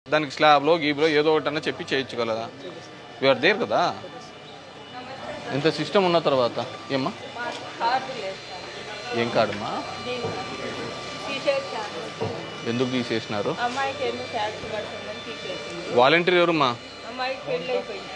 దానికి స్లాబ్లో గీబ్లో ఏదో ఒకటి అన్న చెప్పి చేయొచ్చు కదా వీఆర్ దేర్ కదా ఇంత సిస్టమ్ ఉన్న తర్వాత ఏమ్మా మా కార్డు లేదు సార్ ఏం కాడమ్మా దీనికి తీసేసాను ఎందుకు తీసేసినారు అమ్మాయికి ఎందుకు ట్యాక్స్ పడుతుందని తీసేసింది వాలంటీర్ ఎవరమ్మా అమ్మాయికి పెళ్ళి అయిపోయింది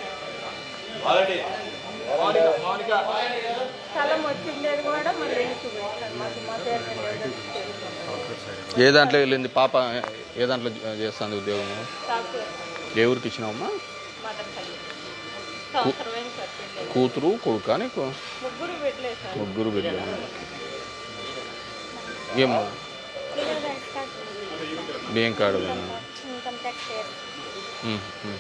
స్థలం వచ్చిండేది కూడా మళ్ళీ ఎందుకు పెట్టాను మాకు మా పేరు లేదు ఏ దాంట్లో వెళ్ళింది పాప ఏ దాంట్లో చేస్తుంది ఉద్యోగం సాఫ్ట్వేర్ ఏ ఊరికి ఇచ్చినావమ్మా మదర్ తల్లి సంవత్సరమైన కట్టింది కూతురు కొడుకా నీకు ముగ్గురు పెట్టలేదు సార్ ముగ్గురు బిడ్డలు ఏమో బియ్యం card income tax share um, um.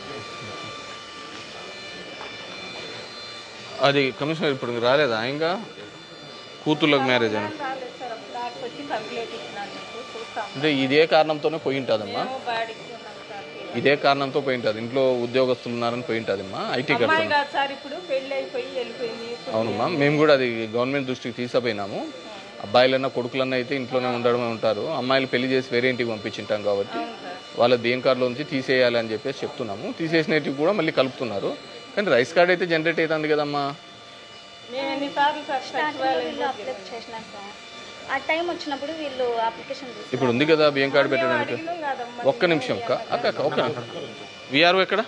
అది కమిషనర్ ఇప్పుడు రాలేదా ఇంకా కూతుర్లకు మ్యారేజ్ అని రాలేదు సార్ అప్పుడు దాకా వచ్చి కంప్లైంట్ ఇచ్చినాను మీకు చూస్తాం అంటే ఇదే కారణంతోనే పోయి ఉంటుందమ్మా మేము బాడీకి ఉన్నాం సార్ ఇదే కారణంతో పోయి ఉంటుంది ఇంట్లో ఉద్యోగస్తులు ఉన్నారని పోయి ఉంటుందమ్మా ఐటీ అమ్మాయి కడుతుంది కాదు సార్ ఇప్పుడు పెళ్ళి అయిపోయి వెళ్ళిపోయింది ఇప్పుడు అవునమ్మా మేము కూడా అది గవర్నమెంట్ దృష్టికి తీసుకుపోయినాము అబ్బాయిలన్నా కొడుకులన్నా అయితే ఇంట్లోనే ఉండడమే ఉంటారు అమ్మాయిలు పెళ్లి చేసి వేరే ఇంటికి పంపించింటాం కాబట్టి అవును సార్ వాళ్ళ బియ్యం కార్డులో నుంచి తీసేయాలి అని చెప్పేసి చెప్తున్నాము తీసేసినట్టు కూడా మళ్ళీ కలుపుతున్నారు కానీ రైస్ కార్డ్ అయితే జనరేట్ అవుతుంది కదమ్మా మేము ఎన్నిసార్లు సార్ సచివాలయం వీళ్ళు అప్లై చేసినారు సార్ ఆ టైం వచ్చినప్పుడు వీళ్ళు అప్లికేషన్ తీసుకున్నారు ఇప్పుడు ఉంది కదా బియ్యం కార్డు పెట్టడానికి అడిగినాం కదమ్మా ఒక్క నిమిషం అక్క అక్క అక్క, ఒక్క నిమిషం విఆర్ఓ ఎక్కడ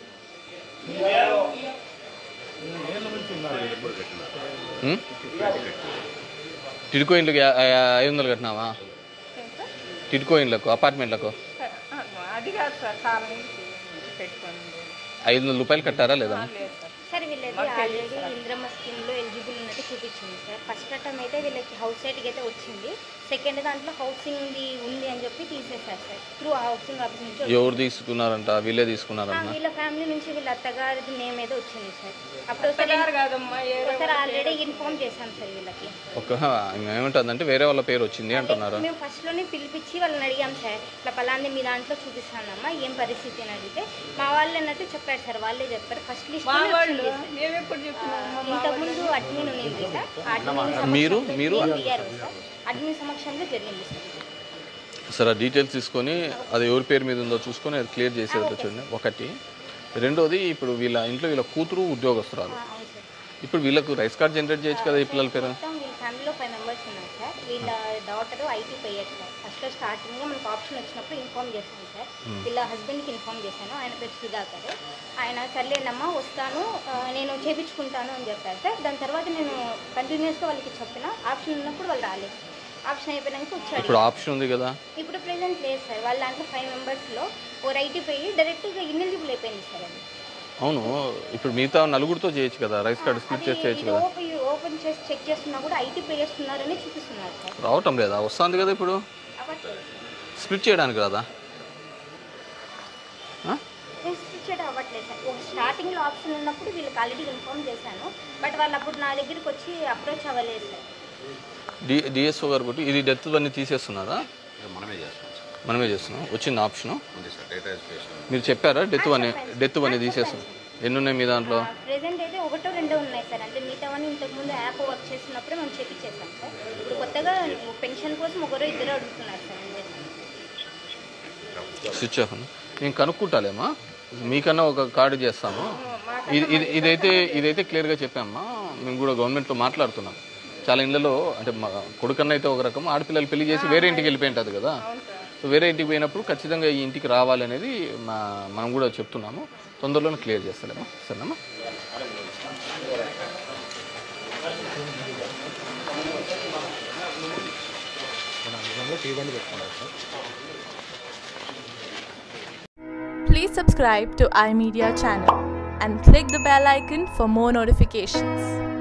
ఉం? టిడ్కో ఇండ్లకు యా- యా- ఐదు వందలు కట్టినావా టిడ్కో ఇండ్లకు అపార్ట్మెంట్లకు సార్, ఆ, అది కాదు సార్ కాలనీ పెట్టుకోండి ఐదు వందల రూపాయలు కట్టారా లేదా లేదు సార్ సార్ వీళ్ళది ఆల్రెడీ ఇంద్రమ్మ స్కీమ్లో ఎలిజిబుల్ ఉన్నట్టు చూపించింది సార్ ఫస్ట్ అటమ్ అయితే వీళ్ళకి హౌస్ సైట్కి అయితే వచ్చింది సెకండ్ దాంట్లో హౌసింగ్ది ఉంది అని చెప్పి తీసేశారు సార్ త్రూ హౌసింగ్ ఆఫీస్ నుంచి ఎవరు తీసుకున్నారంట వీళ్ళే ఆ, తీసుకున్నారంట వీళ్ళ ఫ్యామిలీ నుంచి వీళ్ళ అత్తగారిది నేమ్ ఏదో వచ్చింది సార్ అప్పుడు ఒకసారి అత్తగారు కాదమ్మా ఏ ఒకసారి ఆల్రెడీ ఇన్ఫార్మ్ చేశాం సార్ వీళ్ళకి ఒక ఏమంటుందంటే వేరే వాళ్ళ పేరు వచ్చింది అంటున్నారు మేము ఫస్ట్లోనే పిలిపించి వాళ్ళని అడిగాం సార్ ఇట్లా పలాంది మీ దాంట్లో చూపిస్తానమ్మా ఏం పరిస్థితి అని అడిగితే మా వాళ్ళు అన్నట్టు చెప్పారు సార్ వాళ్ళే చెప్పారు ఫస్ట్ లిస్ట్ మా వాళ్ళు మేము ఎప్పుడు చెప్పినాము ఇంతకుముందు అడ్మిన్ ఉంది సార్ ఆ అడ్మిన్ మీరు మీరు విఆర్ఓ సార్ అడ్మిన్ సమక్షంలో జరిగింది సార్ సరే ఆ డీటెయిల్స్ తీసుకొని అది ఎవరి పేరు మీద ఉందో చూసుకొని అది క్లియర్ చేసేది చూడండి ఒకటి రెండోది ఇప్పుడు వీళ్ళ ఇంట్లో వీళ్ళ కూతురు ఉద్యోగస్తురాలు ఆ, అవును సార్ ఇప్పుడు వీళ్ళకు రైస్ కార్డ్ జనరేట్ చేయొచ్చు కదా ఈ పిల్లల పేరు మొత్తం వీళ్ళ ఫ్యామిలీలో ఫైవ్ మెంబర్స్ ఉన్నారు సార్ వీళ్ళ డాటర్ ఐటీ పోయారు సార్ ఫస్ట్లో స్టార్టింగ్లో మనకు ఆప్షన్ వచ్చినప్పుడు ఇన్ఫార్మ్ చేశాను సార్ వీళ్ళ హస్బెండ్కి ఇన్ఫార్మ్ చేశాను ఆయన పేరు సుధాకర్ ఆయన సర్లేనమ్మా వస్తాను ఆ, నేను చేపించుకుంటాను అని చెప్పారు సార్ దాని తర్వాత నేను కంటిన్యూస్గా వాళ్ళకి చెప్పిన ఆప్షన్ ఉన్నప్పుడు వాళ్ళు రాలేదు ఆప్షన్ అయిపోయినాక వచ్చాడు ఇప్పుడు ఆప్షన్ ఉంది కదా ఇప్పుడు ప్రెసెంట్ లేదు సార్ వాళ్ళ దాంట్లో ఫైవ్ మెంబర్స్లో ఓ ఐటీ పోయి డైరెక్ట్గా ఇన్ఎలిజిబుల్ అయిపోయింది సార్ అది అవును ఇప్పుడు మిగతా నలుగురితో చేయొచ్చు కదా రైస్ కార్డ్ స్ప్లిట్ అది చేసి చేయొచ్చు ఇది కదా ఓపెన్ ఓపెన్ చేసి చెక్ చేస్తున్నా కూడా ఐటీ పే చేస్తున్నారని చూపిస్తున్నారు సార్ రావటం లేదా వస్తుంది కదా ఇప్పుడు అవ్వట్లేదు స్ప్లిట్ చేయడానికి రాదా ఆ? ఇన్స్టిట్యూట్ అవ్వట్లేదు సార్ ఒక స్టార్టింగ్లో ఆప్షన్ ఉన్నప్పుడు వీళ్ళకి ఆల్రెడీ ఇన్ఫార్మ్ చేశాను బట్ వాళ్ళు అప్పుడు నా దగ్గరికి వచ్చి అప్రోచ్ అవ్వలేదు సార్ డి డిఎస్ఓ గారు కొట్టి ఇది డెత్ అన్ని తీసేస్తున్నారా మనమే చేస్తాం సార్ మనమే చేస్తున్నాం వచ్చింది ఆప్షన్ ఉంది సార్ డేటా ఎడ్యుకేషన్ మీరు చెప్పారా డెత్ అని డెత్ అని తీసేస్తాం ఎన్ని ఉన్నాయి మీ దాంట్లో ప్రెసెంట్ అయితే ఒకటో రెండో ఉన్నాయి సార్ అంటే మిగతావన్నీ ఇంతకుముందు యాప్ వర్క్ చేస్తున్నప్పుడే మేము చేపించేసాం సార్ ఇప్పుడు కొత్తగా పెన్షన్ కోసం ఒకరో ఇద్దరు అడుగుతున్నారు సార్ అంతే సార్. స్విచ్ ఆఫ్ అని. నేను కనుక్కుంటాలేమా మీకన్నా ఒక కార్డు చేస్తాము ఇది ఇది ఇదైతే ఇదైతే క్లియర్గా చెప్పామ్మా మేము కూడా గవర్నమెంట్లో మాట్లాడుతున్నాం చాలా ఇళ్ళలో అంటే మా కొడుకన్న అయితే ఒక రకం ఆడపిల్లలు పెళ్లి చేసి వేరే ఇంటికి వెళ్ళిపోయి ఉంటుంది కదా సో వేరే ఇంటికి పోయినప్పుడు ఖచ్చితంగా ఈ ఇంటికి రావాలనేది మా మనం కూడా చెప్తున్నాము తొందరలోనే క్లియర్ చేస్తాలేమా సరేనమ్మా Please subscribe to iMedia channel and click the bell icon for more notifications.